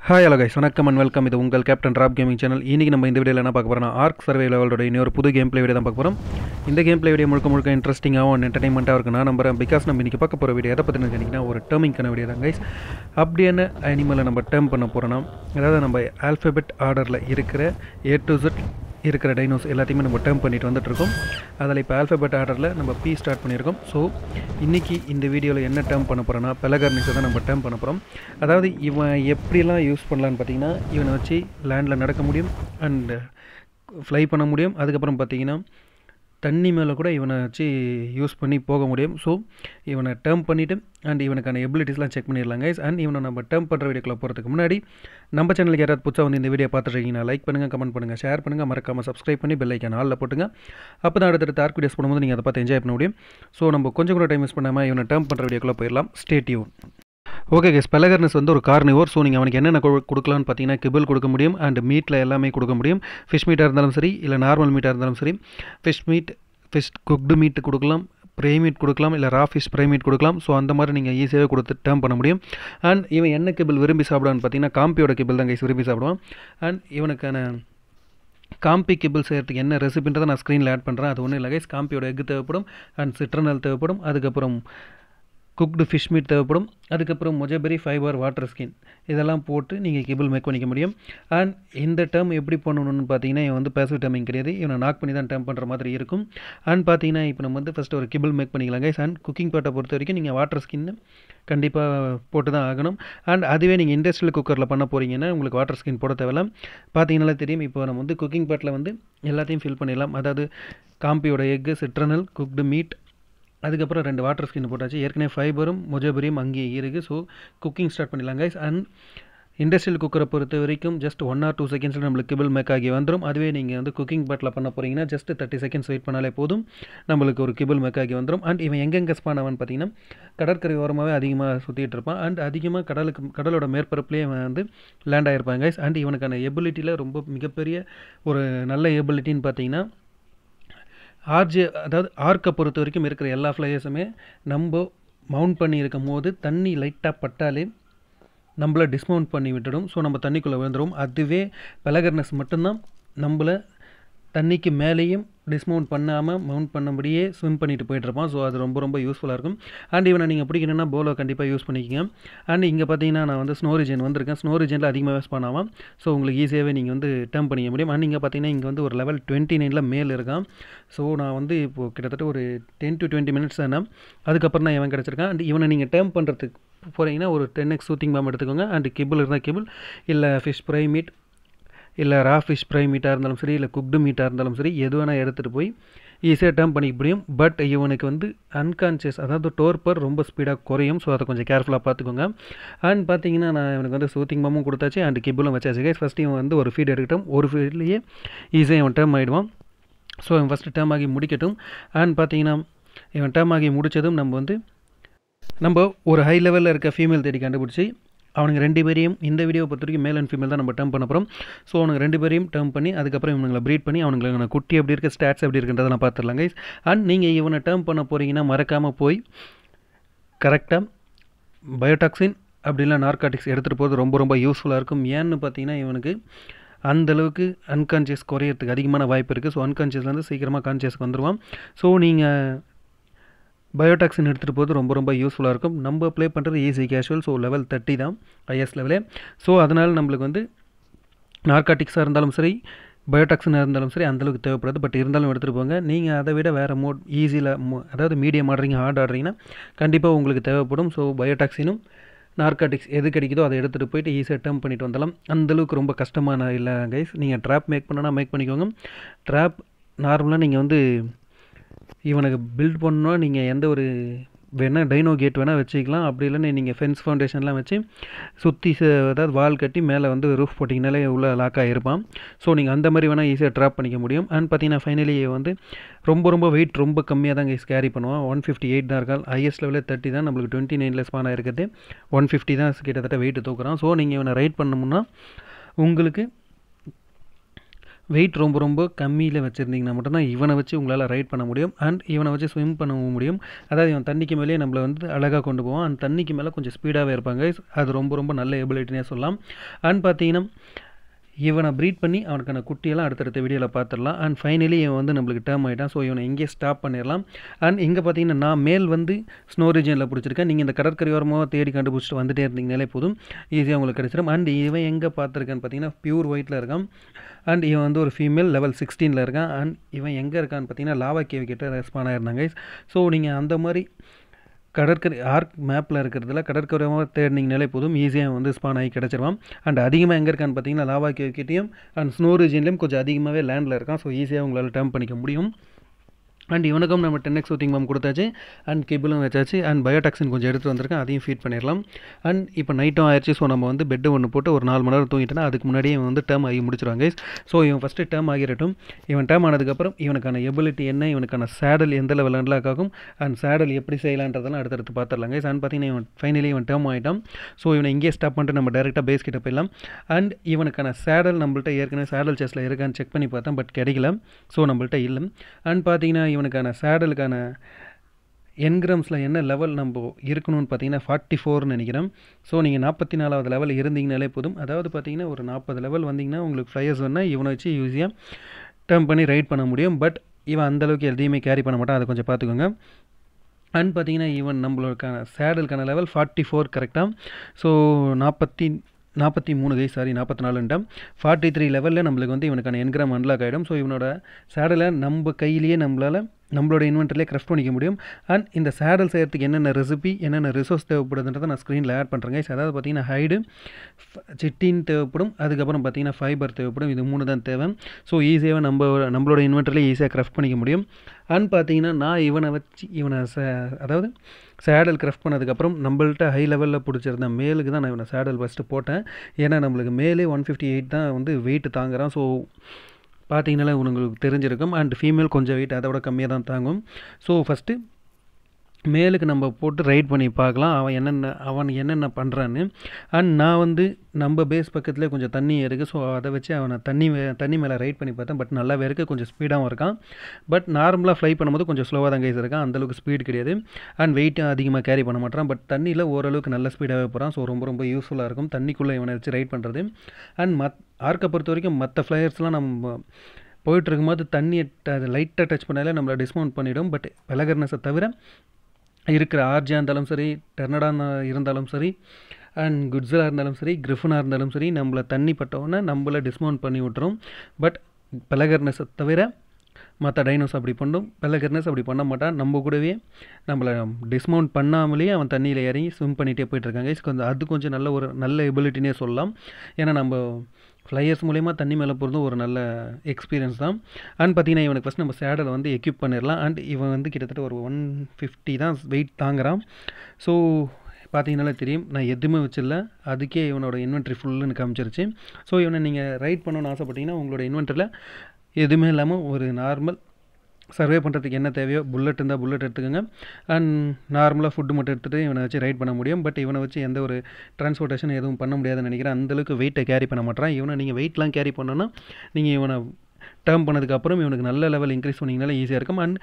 hi hello guys வணக்கம் and welcome இது உங்கள் கேப்டன் ட்ராப் கேமிங் சேனல் இன்றைக்கி நம்ம இந்த வீடியோவில் என்ன பார்க்க போகிறோம்னா ஆர்க் சர்வே லெவலோட இன்னொரு புது கேம் ப்ளே வீடியோ தான் பார்க்க போகிறோம் இந்த கேம் ப்ளே வீடியோ முழுக்க முழுக்க இன்ட்ரெஸ்டிங்காகவும் என்டர்டைன்மெண்ட்டாக இருக்கும் நான் நம்புறேன் பிகாஸ் நம்ம இன்றைக்கி பார்க்க போகிற வீடியோ எதை பற்றினு கேட்டிங்கன்னா ஒரு டேர்மிங்கான வீடியோ தான் கைஸ் அப்படி என்ன அனிமலை நம்ம டேர்ம் பண்ண போகிறோன்னா அதாவது நம்ம ஆல்ஃபபெட் ஆர்டரில் இருக்கிற ஏ டு Z இருக்கிற டைனோஸ் எல்லாத்தையுமே நம்ம டேர்ம் பண்ணிட்டு வந்துட்டுருக்கோம் அதில் இப்போ ஆல்ஃபபெட் ஆர்டரில் நம்ம பி ஸ்டார்ட் பண்ணியிருக்கோம் ஸோ இன்றைக்கி இந்த வீடியோவில் என்ன டேர்ம் பண்ண போகிறோன்னா பெலகர்னிஸை தான் நம்ம டேர்ம் பண்ண போகிறோம் அதாவது இவன் எப்படிலாம் யூஸ் பண்ணலான்னு பார்த்தீங்கன்னா இவனை வச்சு லேண்டில் நடக்க முடியும் அண்ட் ஃப்ளை பண்ண முடியும் அதுக்கப்புறம் பார்த்தீங்கன்னா தண்ணி மேலே கூட இவனை வச்சு யூஸ் பண்ணி போக முடியும் ஸோ இவனை டேர்ம் பண்ணிவிட்டு அண்ட் இவனுக்கான எபிலிட்டிஸ்லாம் செக் பண்ணிடலாம் கைஸ் அண்ட் இவனை நம்ம டேர்ம் பண்ணுற வீடியோக்குள்ள போகிறதுக்கு முன்னாடி நம்ம சேனலுக்கு யாராவது புதுசாக வந்து இந்த வீடியோ பார்த்துருக்கீங்கன்னா லைக் பண்ணுங்கள் கமெண்ட் பண்ணுங்கள் ஷேர் பண்ணுங்கள் மறக்காமல் சப்ஸ்கிரைப் பண்ணி பெல் ஐக்கான ஆளில் போட்டுங்க அப்போ தான் அடுத்தடுத்த ஆர்க் வீடியோஸ் பண்ணும்போது நீங்கள் அதை பார்த்து என்ஜாய் பண்ண முடியும் ஸோ நம்ம கொஞ்சம் கூட டைம் யூஸ் பண்ணாமல் இவனை டேர்ம் பண்ணுற வீடியோக்குள்ளே போயிடலாம் ஸ்டேட்யூன் ஓகே கேஸ் பெலகர்னஸ் வந்து ஒரு கார்னிவோர் ஸோ நீங்கள் அவனுக்கு என்னென்ன கொடு- கொடுக்கலாம்னு பார்த்தீங்கன்னா கிபிள் கொடுக்க முடியும் அண்ட் மீட்டில் எல்லாமே கொடுக்க முடியும் ஃபிஷ் மீட்டாக இருந்தாலும் சரி இல்லை நார்மல் மீட்டாக இருந்தாலும் சரி fish meat fish cooked meat கொடுக்கலாம் ப்ரே மீட் கொடுக்கலாம் இல்லை ரா ஃபிஷ் ப்ரே மீட் கொடுக்கலாம் ஸோ அந்த மாதிரி நீங்கள் ஈஸியாகவே கொடுத்து டேர்ம் பண்ண முடியும் அண்ட் இவன் என்ன கிபிள் விரும்பி சாப்பிடுவான்னு பார்த்தீங்கன்னா காம்பியோட கிபிள் தான் கைஸ் விரும்பி சாப்பிடுவான் அண்ட் இவனுக்கான காம்பி கிபிள் செய்கிறதுக்கு என்ன ரெசிபின்றதை நான் ஸ்க்ரீனில் ஆட் பண்ணுறேன் அது ஒன்றும் இல்லை கைஸ் காம்பியோட எக் தேவைப்படும் அண்ட் சிட்ரனல் தேவைப்படும் அதுக்கப்புறம் குக்டு ஃபிஷ் மீட் தேவைப்படும் அதுக்கப்புறம் மொஜபெரி ஃபைபர் வாட்டர் ஸ்கின் இதெல்லாம் போட்டு நீங்கள் கிபிள் மேக் பண்ணிக்க முடியும் அண்ட் இந்த டேர்ம் எப்படி பண்ணணும்னு பார்த்தீங்கன்னா இவன் வந்து பேசிவ் டேர்மிங் கிடையாது இவனை நாக் பண்ணி தான் டேர்ம் பண்ணுற மாதிரி இருக்கும் அண்ட் பார்த்தீங்கன்னா இப்போ நம்ம வந்து ஃபஸ்ட்டு ஒரு கிபிள் மேக் பண்ணிக்கலாம் கைஸ் அண்ட் குக்கிங் பாட்டை பொறுத்த வரைக்கும் நீங்கள் வாட்டர் ஸ்கின்னு கண்டிப்பாக போட்டு தான் ஆகணும் அண்ட் அதுவே நீங்கள் இண்டஸ்ட்ரியல் குக்கரில் பண்ண போகிறீங்கன்னா உங்களுக்கு வாட்டர் ஸ்கின் போட தேவையில்ல பார்த்தீங்கன்னா தெரியும் இப்போ நம்ம வந்து குக்கிங் பாட்டில் வந்து எல்லாத்தையும் ஃபில் பண்ணிடலாம் அதாவது காம்பியோட எக்கு சிட்ரனல் குக்டு மீட் அதுக்கப்புறம் ரெண்டு வாட்டர் ஸ்கின் போட்டாச்சு ஏற்கனவே ஃபைபரும் மொஜபரியும் அங்கேயே இருக்குது ஸோ குக்கிங் ஸ்டார்ட் பண்ணிடலாம் கைஸ் அண்ட் இண்டஸ்ட்ரியல் குக்கரை பொறுத்த வரைக்கும் ஜஸ்ட் ஒன் ஆர் டூ செகண்ட்ஸில் நம்மளுக்கு கிபிள் மேக் ஆகி வந்துடும் அதுவே நீங்கள் வந்து குக்கிங் பாட்டில் பண்ண போகிறீங்கன்னா ஜஸ்ட் தேர்ட்டி செகண்ட்ஸ் வெயிட் பண்ணாலே போதும் நம்மளுக்கு ஒரு கிபிள் மேக் ஆகி வந்துடும் அண்ட் இவன் எங்கெங்கே ஸ்பான் ஆவான்னு பார்த்தீங்கன்னா கடற்கரை ஓரமாகவே அதிகமாக சுற்றிட்டு இருப்பான் அண்ட் அதிகமாக கடலுக்கு கடலோட மேற்பரப்புலேயே அவன் வந்து லேண்ட் ஆகிருப்பாங்க கைஸ் அண்ட் இவனுக்கான எபிலிட்டியில் ரொம்ப மிகப்பெரிய ஒரு நல்ல எபிலிட்டின்னு பார்த்தீங்கன்னா ஆர்ஜே அதாவது ஆர்க்கை பொறுத்த வரைக்கும் இருக்கிற எல்லா ஃப்ளையர்ஸுமே நம்ம மவுண்ட் பண்ணி இருக்கும் போது தண்ணி லைட்டாக பட்டாலே நம்மளை டிஸ்மவுண்ட் பண்ணி விட்டுடும் ஸோ நம்ம தண்ணிக்குள்ளே விழுந்துடும் அதுவே பெலகர்னஸ் மட்டும்தான் நம்மளை தண்ணிக்கு மேலேயும் டிஸ்மவுண்ட் பண்ணாமல் மவுண்ட் பண்ணபடியே ஸ்விம் பண்ணிட்டு போயிட்டு இருப்பான் ஸோ அது ரொம்ப ரொம்ப யூஸ்ஃபுல்லாக இருக்கும் அண்ட் இவனை நீங்கள் பிடிக்கணும்னா போலோ கண்டிப்பாக யூஸ் பண்ணிக்கோங்க அண்ட் இங்கே பார்த்தீங்கன்னா நான் வந்து ஸ்னோ ரீஜன் வந்திருக்கேன் ஸ்னோ ரீஜனில் அதிகமாக யூஸ் பண்ணாமல் ஸோ உங்களுக்கு ஈஸியாகவே நீங்கள் வந்து டேர்ம் பண்ணிக்க முடியும் அண்ட் இங்கே பார்த்தீங்கன்னா இங்கே வந்து ஒரு லெவல் டுவெண்ட்டி நைனில் மேல் இருக்கான் ஸோ நான் வந்து இப்போது கிட்டத்தட்ட ஒரு டென் டு டுவெண்ட்டி மினிட்ஸ் தானே அதுக்கப்புறம் தான் இவன் கிடச்சிருக்கான் அண்ட் இவனை நீங்கள் டேர்ம் பண்ணுறதுக்கு போகிறீங்கன்னா ஒரு டென் எக்ஸ் சூத்திங் பாம் எடுத்துக்கோங்க அண்ட் கிபிள் இருந்தால் கிபிள் இல்லை ஃபிஷ் ஃப்ரை மீட் இல்லை ரா ஃபிஷ் ஃப்ரை மீட்டாக இருந்தாலும் சரி இல்லை குக்டு மீட்டாக இருந்தாலும் சரி எது வேணால் எடுத்துகிட்டு போய் ஈஸியாக டேர்ம் பண்ணிக்க முடியும் பட் இவனுக்கு வந்து அன்கான்ஷியஸ் அதாவது டோர்பர் ரொம்ப ஸ்பீடாக குறையும் ஸோ அதை கொஞ்சம் கேர்ஃபுல்லாக பார்த்துக்கோங்க அண்ட் பார்த்தீங்கன்னா நான் இவனுக்கு வந்து சூத்திங் பாமும் கொடுத்தாச்சு அண்ட் கிபிளும் வச்சாச்சு கைஸ் ஃபஸ்ட்டு இவன் வந்து ஒரு ஃபீட் எடுக்கட்டும் ஒரு ஃபீட்லேயே ஈஸியாக இவன் டேர்ம் ஆகிடுவான் ஸோ இவன் ஃபஸ்ட்டு டேர்ம் ஆகி முடிக்கட்டும் அண்ட் பார்த்தீங்கன்னா இவன் டேர்ம் ஆகி முடித்ததும் நம்ம வந்து நம்ம ஒரு ஹை லெவலில் இருக்க ஃபீமேல் தேடி கண்டுபிடிச்சி அவனுங்க ரெண்டு பேரையும் இந்த வீடியோ பொறுத்த வரைக்கும் மேல் அண்ட் ஃபீமேல் தான் நம்ம டேர்ம் பண்ண போகிறோம் ஸோ அவனுக்கு ரெண்டு பேரையும் டேர்ம் பண்ணி அதுக்கப்புறம் இவனுங்களை ப்ரீட் பண்ணி அவனுங்களுக்கு குட்டி எப்படி இருக்க ஸ்டாட்ஸ் எப்படி இருக்குன்றதை நான் பார்த்துடலாம் கைஸ் அண்ட் நீங்கள் இவனை டேர்ம் பண்ண போகிறீங்கன்னா மறக்காமல் போய் கரெக்டாக பயோடாக்சின் அப்படிலாம் நார்காட்டிக்ஸ் எடுத்துகிட்டு போகிறது ரொம்ப ரொம்ப யூஸ்ஃபுல்லாக இருக்கும் ஏன்னு பார்த்தீங்கன்னா இவனுக்கு அந்த அளவுக்கு அன்கான்ஷியஸ் குறையறதுக்கு அதிகமான வாய்ப்பு இருக்குது ஸோ அன்கான்ஷியஸ்லேருந்து சீக்கிரமாக கான்ஷியஸ்க்கு வந்துடுவான் ஸோ நீங்கள் பயோடாக்சின் எடுத்துகிட்டு போகிறது ரொம்ப ரொம்ப யூஸ்ஃபுல்லாக இருக்கும் நம்ம ப்ளே பண்ணுறது easy casual so level thirty தான் ஐஎஸ் லெவலே ஸோ அதனால் நம்மளுக்கு வந்து நார்காட்டிக்ஸாக இருந்தாலும் சரி பயோடாக்சினாக இருந்தாலும் சரி அந்தளவுக்கு தேவைப்படாது பட் இருந்தாலும் எடுத்துகிட்டு போங்க நீங்கள் அதை விட வேறு மோட் ஈஸியில் அதாவது மீடியம் ஆடுறீங்க ஹார்ட் ஆடுறீங்கன்னா கண்டிப்பாக உங்களுக்கு தேவைப்படும் ஸோ பயோடாக்சினும் நார்காட்டிக்ஸ் எது கிடைக்குதோ அதை எடுத்துகிட்டு போயிட்டு ஈஸியாக டேர்ம் பண்ணிட்டு வந்துடலாம் அந்தளவுக்கு ரொம்ப கஷ்டமான இல்லை கைஸ் நீங்கள் ட்ராப் மேக் பண்ணனா மேக் பண்ணிக்கோங்க ட்ராப் நார்மலாக நீங்கள் வந்து இவனுக்கு பில்ட் பண்ணணும்னா நீங்கள் எந்த ஒரு வேணால் டைனோ கேட் வேணால் வச்சுக்கலாம் அப்படி இல்லைன்னா நீங்கள் ஃபென்ஸ் ஃபவுண்டேஷன்லாம் வச்சு சுற்றி அதாவது வால் கட்டி மேலே வந்து ரூஃப் போட்டிங்கனாலே உள்ள லாக் ஆகிருப்பான் ஸோ நீங்கள் அந்த மாதிரி வேணால் ஈஸியாக ட்ராப் பண்ணிக்க முடியும் அண்ட் பார்த்தீங்கன்னா ஃபைனலி வந்து ரொம்ப ரொம்ப வெயிட் ரொம்ப கம்மியாக தான் கைஸ் கேரி பண்ணுவான் ஒன் ஃபிஃப்டி எயிட் தான் இருக்கால் ஹையஸ்ட் லெவலில் தேர்ட்டி தான் நம்மளுக்கு டுவெண்ட்டி நைனில் ஸ்பான் ஆகிருக்குது ஒன் ஃபிஃப்டி தான் கிட்டத்தட்ட வெயிட் தூக்குறான் ஸோ நீங்கள் இவனை ரைட் பண்ணணும்னா உங்களுக்கு வெயிட் ரொம்ப ரொம்ப கம்மியில் வச்சுருந்தீங்கன்னா மட்டும்தான் இவனை வச்சு உங்களால் ரைட் பண்ண முடியும் அண்ட் இவனை வச்சு ஸ்விம் பண்ணவும் முடியும் அதாவது இவன் தண்ணிக்கு மேலேயே நம்மளை வந்து அழகாக கொண்டு போவான் அண்ட் தண்ணிக்கு மேலே கொஞ்சம் ஸ்பீடாகவே இருப்பாங்க அது ரொம்ப ரொம்ப நல்ல எபிலிட்டினே சொல்லலாம் அண்ட் பார்த்தீங்கன்னா இவனை ப்ரீட் பண்ணி அவனுக்கான குட்டியெல்லாம் அடுத்தடுத்த வீடியோவில் பார்த்துடலாம் அண்ட் ஃபைனலி இவன் வந்து நம்மளுக்கு டேர்ம் ஆகிட்டான் ஸோ இவனை இங்கே ஸ்டாப் பண்ணிடலாம் அண்ட் இங்கே பார்த்தீங்கன்னா நான் மேல் வந்து ஸ்னோ ரீஜனில் பிடிச்சிருக்கேன் நீங்கள் இந்த கடற்கரையோரமாக தேடி கண்டுபிடிச்சிட்டு வந்துட்டே இருந்தீங்கனாலே போதும் ஈஸியாக உங்களுக்கு கிடச்சிடும் அண்ட் இவன் எங்கே பார்த்துருக்கான்னு பார்த்தீங்கன்னா பியூர் ஒயிட்டில் இருக்கான் அண்ட் இவன் வந்து ஒரு ஃபீமேல் லெவல் சிக்ஸ்டீனில் இருக்கான் அண்ட் இவன் எங்கே இருக்கான்னு பார்த்தீங்கன்னா லாவா கேவி கிட்ட ரெஸ்பாண்ட் ஆயிருந்தாங்க ஸோ நீங்கள் அந்த மாதிரி கடற்கரை ஆர்க் மேப்பில் இருக்கிறதுல கடற்கரையாக தேடினீங்கனாலே போதும் ஈஸியாக வந்து ஸ்பான் ஆகி கிடச்சிருவான் அண்ட் அதிகமாக எங்கே இருக்கான்னு பார்த்தீங்கன்னா லாவா கேவ்கிட்டையும் அண்ட் ஸ்னோ ரீஜன்லேயும் கொஞ்சம் அதிகமாகவே லேண்டில் இருக்கான் ஸோ ஈஸியாக உங்களால் டேர்ம் பண்ணிக்க முடியும் அண்ட் இவனுக்கும் நம்ம டென் எக்ஸ் ஊத்திங் பம் கொடுத்தாச்சு அண்ட் கேபிளும் வச்சாச்சு அண்ட் பயோடாக்சின் கொஞ்சம் எடுத்து வந்திருக்கேன் அதையும் ஃபீட் பண்ணிடலாம் அண்ட் இப்போ நைட்டும் ஆயிடுச்சு ஸோ நம்ம வந்து பெட்டு ஒன்று போட்டு ஒரு நாலு மணி நேரம் தூங்கிட்டோன்னா அதுக்கு முன்னாடியே இவன் வந்து டேர்ம் ஆகி முடிச்சிருவாங்க ஸோ இவன் ஃபஸ்ட்டு டேர்ம் ஆகிரட்டும் இவன் டேர்ம் ஆனதுக்கப்புறம் இவனுக்கான எபிலிட்டி என்ன இவனுக்கான சேடல் எந்த லெவல் அன்லாக் ஆகும் அண்ட் சேடல் எப்படி செய்யலான்றதெல்லாம் அடுத்தடுத்து பார்த்துடலாங்க அண்ட் பார்த்தீங்கன்னா இவன் ஃபைனலி இவன் டேர்ம் ஆகிட்டான் ஸோ இவனை இங்கே ஸ்டாப் பண்ணிட்டு நம்ம டேரெக்டாக பேஸ் கிட்ட போயிடலாம் அண்ட் இவனுக்கான சேடல் நம்மள்ட்ட ஏற்கனவே சேடல் செஸ்ட்டில் இருக்கான்னு செக் பண்ணி பார்த்தேன் பட் கிடைக்கல ஸோ நம்மள்ட்ட இல்லை அண்ட் பார்த்தீங்கன்னா இவனுக்கான சேடலுக்கான என்கிராம்ஸில் என்ன லெவல் நம்ம இருக்கணும்னு பார்த்தீங்கன்னா ஃபார்ட்டி ஃபோர்னு நினைக்கிறேன் ஸோ நீங்கள் நாற்பத்தி நாலாவது லெவல் இருந்தீங்கனாலே போதும் அதாவது பார்த்தீங்கன்னா ஒரு நாற்பது லெவல் வந்தீங்கன்னா உங்களுக்கு ஃப்ளையர்ஸ் வேணால் இவனை வச்சு ஈஸியாக டேர்ம் பண்ணி ரைட் பண்ண முடியும் பட் இவன் அந்தளவுக்கு எதையுமே கேரி பண்ண மாட்டான் அதை கொஞ்சம் பார்த்துக்கோங்க அண்ட் பார்த்தீங்கன்னா ஈவன் நம்மளுக்கான சேடலுக்கான லெவல் ஃபார்ட்டி ஃபோர் கரெக்டாக ஸோ நாற்பத்தி நாற்பத்தி மூணு கை சாரி நாற்பத்தி நாலுன்ட்டாம் ஃபார்ட்டி த்ரீ லெவலில் நம்மளுக்கு வந்து இவனுக்கான என்கிராம் அன்லாக் ஆகிடும் ஸோ இவனோட சேடலை நம்ம கையிலேயே நம்மளால் நம்மளோட இன்வென்டர்லேயே கிராஃப்ட் பண்ணிக்க முடியும் அண்ட் இந்த சேடல் செய்கிறதுக்கு என்னென்ன ரெசிபி என்னென்ன ரிசோர்ஸ் தேவைப்படுதுன்றதை நான் ஸ்க்ரீனில் ஆட் பண்ணுறேங்க அதாவது பார்த்தீங்கன்னா ஹைடு சிட்டின் தேவைப்படும் அதுக்கப்புறம் பார்த்தீங்கன்னா ஃபைபர் தேவைப்படும் இது மூணு தான் தேவை ஸோ ஈஸியாக நம்ம நம்மளோட இன்வென்டர்லேயே ஈஸியாக கிராஃப்ட் பண்ணிக்க முடியும் அண்ட் பார்த்தீங்கன்னா நான் இவனை வச்சு இவனை அதாவது சேடல் கிராஃப்ட் பண்ணதுக்கப்புறம் நம்மள்ட்ட ஹை லெவலில் பிடிச்சிருந்த மேலுக்கு தான் நான் இவனை சேடல் ஃபஸ்ட்டு போட்டேன் ஏன்னா நம்மளுக்கு மேலே ஒன் ஃபிஃப்டி எயிட் தான் வந்து வெயிட் தாங்குறான் ஸோ பார்த்தீங்கனாலே உங்களுக்கு தெரிஞ்சிருக்கும் அண்ட் ஃபீமேல் கொஞ்சம் வெயிட் அதை விட கம்மியாக தான் தாங்கும் ஸோ ஃபஸ்ட்டு மேலுக்கு நம்ம போட்டு ரைட் பண்ணி பார்க்கலாம் அவன் என்னென்ன அவன் என்னென்ன பண்ணுறான்னு அண்ட் நான் வந்து நம்ம பேஸ் பக்கத்தில் கொஞ்சம் தண்ணி இருக்குது ஸோ அதை வச்சு அவனை தண்ணி தண்ணி மேலே ரைட் பண்ணி பார்த்தேன் பட் நல்லாவே இருக்குது கொஞ்சம் ஸ்பீடாகவும் இருக்கான் பட் நார்மலாக ஃப்ளை பண்ணும்போது கொஞ்சம் ஸ்லோவாக தான் கைஸ் இருக்கான் அந்தளவுக்கு ஸ்பீட் கிடையாது அண்ட் வெயிட்டும் அதிகமாக கேரி பண்ண மாட்டான் பட் தண்ணியில் ஓரளவுக்கு நல்ல ஸ்பீடாகவே போகிறான் ஸோ ரொம்ப ரொம்ப யூஸ்ஃபுல்லாக இருக்கும் தண்ணிக்குள்ளே இவனை வச்சு ரைட் பண்ணுறது அண்ட் மத் ஆர்க்கை பொறுத்த வரைக்கும் மற்ற ஃப்ளையர்ஸ்லாம் நம்ம போயிட்டு இருக்கும்போது தண்ணியை லைட்டாக டச் பண்ணாலே நம்மளை டிஸ்மவுண்ட் பண்ணிவிடும் பட் பெலகர்னஸை தவிர இருக்கிற ஆர்ஜியாக இருந்தாலும் சரி டெர்னடாக இருந்தாலும் சரி அண்ட் குட்ஸலாக இருந்தாலும் சரி கிரிஃபனாக இருந்தாலும் சரி நம்மளை தண்ணி பட்டவுடனே நம்மளை டிஸ்மவுண்ட் பண்ணி விட்டுரும் பட் பெலகர்னஸை தவிர மற்ற டைனோஸ் அப்படி பண்ணும் பெலகர்னஸ் அப்படி பண்ண மாட்டான் நம்ம கூடவே நம்மளை டிஸ்மவுண்ட் பண்ணாமலேயே அவன் தண்ணியில் இறங்கி ஸ்விம் பண்ணிகிட்டே போயிட்டுருக்காங்க கொஞ்சம் அது கொஞ்சம் நல்ல ஒரு நல்ல எபிலிட்டினே சொல்லலாம் ஏன்னா நம்ம ஃப்ளையர்ஸ் மூலயமா தண்ணி மேலே போகிறதும் ஒரு நல்ல எக்ஸ்பீரியன்ஸ் தான் அண்ட் பார்த்தீங்கன்னா இவனுக்கு ஃபஸ்ட் நம்ம சேடலை வந்து எக்யூப் பண்ணிடலாம் அண்ட் இவன் வந்து கிட்டத்தட்ட ஒரு ஒன் ஃபிஃப்டி தான் வெயிட் தாங்குறான் ஸோ பார்த்தீங்கனாலே தெரியும் நான் எதுவுமே வச்சிடல அதுக்கே இவனோட இன்வென்ட்ரி ஃபுல்லுன்னு காமிச்சிருச்சு ஸோ இவனை நீங்கள் ரைட் பண்ணணும்னு ஆசைப்பட்டீங்கன்னா உங்களோட இன்வென்ட்ரியில் எதுவுமே இல்லாமல் ஒரு நார்மல் சர்வே பண்ணுறதுக்கு என்ன தேவையோ புல்லட் இருந்தால் புல்லட் எடுத்துக்கோங்க அண்ட் நார்மலாக ஃபுட்டு மட்டும் எடுத்துகிட்டு இவனை வச்சு ரைட் பண்ண முடியும் பட் இவனை வச்சு எந்த ஒரு டிரான்ஸ்போர்ட்டேஷன் எதுவும் பண்ண முடியாதுன்னு நினைக்கிறேன் அந்தளவுக்கு வெயிட்டை கேரி பண்ண மாட்டான் இவனை நீங்கள் வெயிட்லாம் கேரி பண்ணோன்னா நீங்கள் இவனை டேர்ம் பண்ணதுக்கப்புறம் இவனுக்கு நல்ல லெவல் இன்க்ரீஸ் பண்ணிங்கனால ஈஸியாக இருக்கும் அண்ட்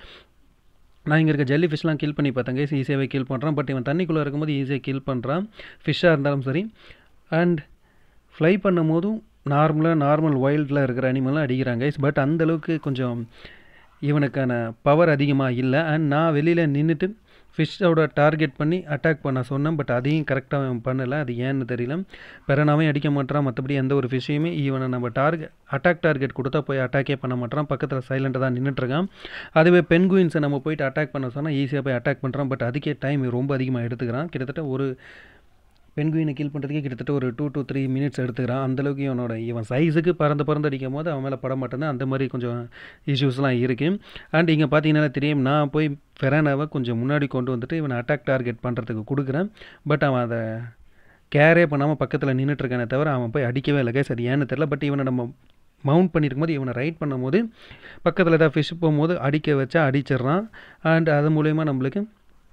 நான் இங்கே இருக்க ஜெல்லி ஃபிஷ்லாம் கில் பண்ணி பார்த்தேங்க ஈஸியாகவே கில் பண்ணுறான் பட் இவன் தண்ணிக்குள்ளே இருக்கும்போது ஈஸியாக கில் பண்ணுறான் ஃபிஷ்ஷாக இருந்தாலும் சரி அண்ட் ஃப்ளை பண்ணும் போதும் நார்மலாக நார்மல் வைல்டில் இருக்கிற அனிமல்லாம் அடிக்கிறாங்க பட் அந்தளவுக்கு கொஞ்சம் இவனுக்கான பவர் அதிகமாக இல்லை அண்ட் நான் வெளியில் நின்றுட்டு ஃபிஷ்ஷோட டார்கெட் பண்ணி அட்டாக் பண்ண சொன்னேன் பட் அதையும் கரெக்டாக அவன் பண்ணலை அது ஏன்னு தெரியல பெறனாவே அடிக்க மாட்டான் மற்றபடி எந்த ஒரு விஷயமே இவனை நம்ம டார்கெட் அட்டாக் டார்கெட் கொடுத்தா போய் அட்டாக்கே பண்ண மாட்டான் பக்கத்தில் சைலண்ட்டாக தான் நின்றுட்டுருக்கான் அதுவே பென்குயின்ஸை நம்ம போயிட்டு அட்டாக் பண்ண சொன்னால் ஈஸியாக போய் அட்டாக் பண்ணுறான் பட் அதுக்கே டைம் ரொம்ப அதிகமாக எடுத்துக்கிறான் கிட்டத்தட்ட ஒரு பென்குயினை கில் பண்ணுறதுக்கே கிட்டத்தட்ட ஒரு டூ டூ த்ரீ மினிட்ஸ் எடுத்துக்கிறான் அந்தளவுக்கு இவனோட இவன் சைஸுக்கு பறந்து பறந்து அடிக்கும் போது அவன் மேலே பட மாட்டேன் அந்த மாதிரி கொஞ்சம் இஷ்யூஸ்லாம் இருக்குது அண்ட் இங்கே பார்த்தீங்கன்னா தெரியும் நான் போய் ஃபெரானாவை கொஞ்சம் முன்னாடி கொண்டு வந்துட்டு இவனை அட்டாக் டார்கெட் பண்ணுறதுக்கு கொடுக்குறேன் பட் அவன் அதை கேரே பண்ணாமல் பக்கத்தில் நின்றுட்டுருக்கானே தவிர அவன் போய் அடிக்கவே இல்லை கேஸ் அது ஏன்னு தெரில பட் இவனை நம்ம மவுண்ட் பண்ணியிருக்கும் போது இவனை ரைட் பண்ணும்போது பக்கத்தில் ஏதாவது ஃபிஷ் போகும்போது அடிக்க வச்சா அடிச்சிடுறான் அண்ட் அது மூலயமா நம்மளுக்கு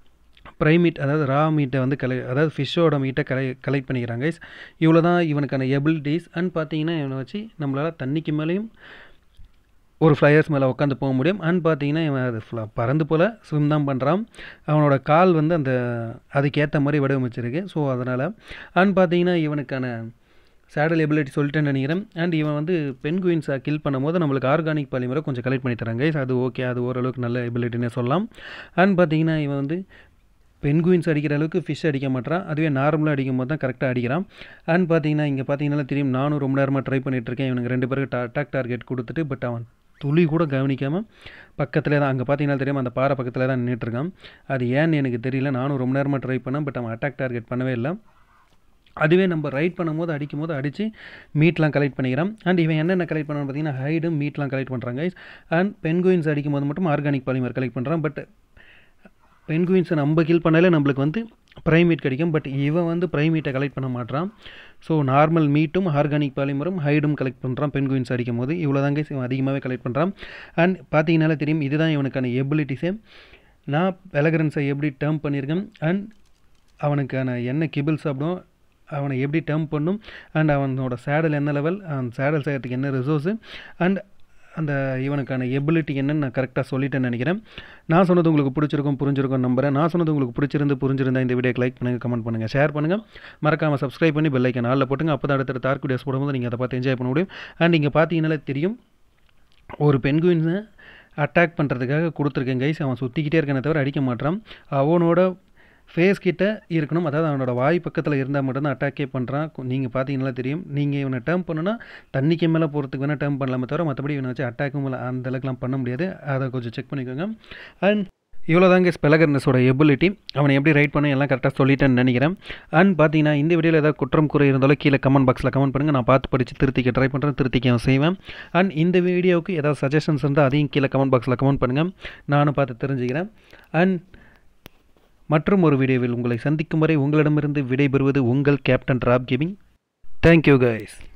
ப்ரை மீட் அதாவது ரா மீட்டை வந்து கலை அதாவது ஃபிஷ்ஷோட மீட்டை கலை கலெக்ட் பண்ணிக்கிறாங்க இவ்வளோ தான் இவனுக்கான எபிலிட்டிஸ் அண்ட் பார்த்தீங்கன்னா இவனை வச்சு நம்மளால் தண்ணிக்கு மேலேயும் ஒரு ஃப்ளையர்ஸ் மேலே உட்காந்து போக முடியும் அண்ட் பார்த்தீங்கன்னா இவன் அது ஃபுல்லாக பறந்து போல் ஸ்விம் தான் பண்ணுறான் அவனோட கால் வந்து அந்த அதுக்கேற்ற மாதிரி வடிவமைச்சிருக்கு ஸோ அதனால் அண்ட் பார்த்தீங்கன்னா இவனுக்கான சேடல் எபிலிட்டி சொல்லிட்டேன்னு நினைக்கிறேன் அண்ட் இவன் வந்து பெண் குயின்ஸை கில் பண்ணும்போது நம்மளுக்கு ஆர்கானிக் பாலிமரை கொஞ்சம் கலெக்ட் பண்ணி தராங்க அது ஓகே அது ஓரளவுக்கு நல்ல எபிலிட்டினே சொல்லலாம் அண்ட் பார்த்தீங்கன்னா இவன் வந்து பெண் குயின்ஸ் அடிக்கிற அளவுக்கு ஃபிஷ் அடிக்க மாட்டான் அதுவே நார்மலாக அடிக்கும் போது தான் கரெக்டாக அடிக்கிறான் அண்ட் பார்த்தீங்கன்னா இங்கே பார்த்தீங்கன்னா தெரியும் நானும் ரொம்ப நேரமாக ட்ரை பண்ணிட்டு இருக்கேன் இவனுக்கு ரெண்டு பேருக்கு அட்டாக் டார்கெட் கொடுத்துட்டு பட் அவன் துளி கூட கவனிக்காமல் பக்கத்தில் தான் அங்கே பார்த்தீங்கன்னா தெரியும் அந்த பாறை பக்கத்தில் தான் நின்றுட்டுருக்கான் அது ஏன்னு எனக்கு தெரியல நானும் ரொம்ப நேரமாக ட்ரை பண்ணேன் பட் அவன் அட்டாக் டார்கெட் பண்ணவே இல்லை அதுவே நம்ம ரைட் பண்ணும்போது அடிக்கும் போது அடித்து மீட்லாம் கலெக்ட் பண்ணிக்கிறான் அண்ட் இவன் என்னென்ன கலெக்ட் பண்ணான்னு பார்த்தீங்கன்னா ஹைடும் மீட்லாம் கலெக்ட் பண்ணுறாங்க அண்ட் பென்குயின்ஸ் அடிக்கும் போது மட்டும் ஆர்கானிக் பாலிமர் கலெக்ட் பண்ணுறான் பட் பென்குயின்ஸை நம்ம கில் பண்ணாலே நம்மளுக்கு வந்து ப்ரைமீட் கிடைக்கும் பட் இவன் வந்து ப்ரைமீட்டை கலெக்ட் பண்ண மாட்டான் ஸோ நார்மல் மீட்டும் ஆர்கானிக் பாலிமரும் ஹைடும் கலெக்ட் பண்ணுறான் பென்குயின்ஸ் அடிக்கும் போது இவ்வளோ தாங்க இவன் அதிகமாகவே கலெக்ட் பண்ணுறான் அண்ட் பார்த்தீங்கனாலே தெரியும் இதுதான் இவனுக்கான எபிலிட்டிஸே நான் பெலகரன்ஸை எப்படி டேர்ம் பண்ணியிருக்கேன் அண்ட் அவனுக்கான என்ன கிபிள் சாப்பிடும் அவனை எப்படி டேர்ம் பண்ணும் அண்ட் அவனோட சேடல் என்ன லெவல் அந்த சேடல் செய்கிறதுக்கு என்ன ரிசோர்ஸு அண்ட் அந்த இவனுக்கான எபிலிட்டி என்னன்னு நான் கரெக்டாக சொல்லிட்டேன்னு நினைக்கிறேன் நான் சொன்னது உங்களுக்கு பிடிச்சிருக்கும் புரிஞ்சிருக்கும் நம்புறேன் நான் சொன்னது உங்களுக்கு பிடிச்சிருந்து புரிஞ்சிருந்தா இந்த வீடியோக்கு லைக் பண்ணுங்கள் கமெண்ட் பண்ணுங்கள் ஷேர் பண்ணுங்கள் மறக்காமல் சப்ஸ்கிரைப் பண்ணி பெல் ஐக்கன் நாளில் போட்டுங்க அப்போ தான் அடுத்த டார்க் வீடியோஸ் போடும்போது நீங்கள் அதை பார்த்து என்ஜாய் பண்ண முடியும் அண்ட் இங்கே பார்த்தீங்கன்னாலே தெரியும் ஒரு பெண்குயின்ஸை அட்டாக் பண்ணுறதுக்காக கொடுத்துருக்கேன் கைஸ் அவன் சுற்றிக்கிட்டே இருக்கானே தவிர அடிக்க மாட்டான் அவனோட ஃபேஸ் கிட்ட இருக்கணும் அதாவது அவனோட வாய் பக்கத்தில் இருந்தால் மட்டும்தான் அட்டாக்கே பண்ணுறான் நீங்கள் பார்த்தீங்கன்னா தெரியும் நீங்கள் இவனை டேர்ம் பண்ணுனா தண்ணிக்கு மேலே போகிறதுக்கு வேணால் டேர்ம் பண்ணலாமே தவிர மற்றபடி இவனை வச்சு அட்டாக்கும் அந்த அளவுக்குலாம் பண்ண முடியாது அதை கொஞ்சம் செக் பண்ணிக்கோங்க அண்ட் இவ்வளோ தாங்க ஸ்பெலகர்னஸோட எபிலிட்டி அவனை எப்படி ரைட் பண்ண எல்லாம் கரெக்டாக சொல்லிட்டேன்னு நினைக்கிறேன் அண்ட் பார்த்தீங்கன்னா இந்த வீடியோவில் ஏதாவது குற்றம் குறை இருந்தாலும் கீழே கமெண்ட் பாக்ஸில் கமெண்ட் பண்ணுங்கள் நான் பார்த்து படித்து திருத்திக்க ட்ரை பண்ணுறேன் திருத்திக்க செய்வேன் அண்ட் இந்த வீடியோவுக்கு ஏதாவது சஜஷன்ஸ் இருந்தால் அதையும் கீழே கமெண்ட் பாக்ஸில் கமெண்ட் பண்ணுங்கள் நானும் பார்த்து தெரிஞ்சுக்கிறேன் அண்ட் மற்றும் ஒரு வீடியோவில் உங்களை சந்திக்கும் வரை உங்களிடமிருந்து விடைபெறுவது உங்கள் captain Rap Gaming thank you guys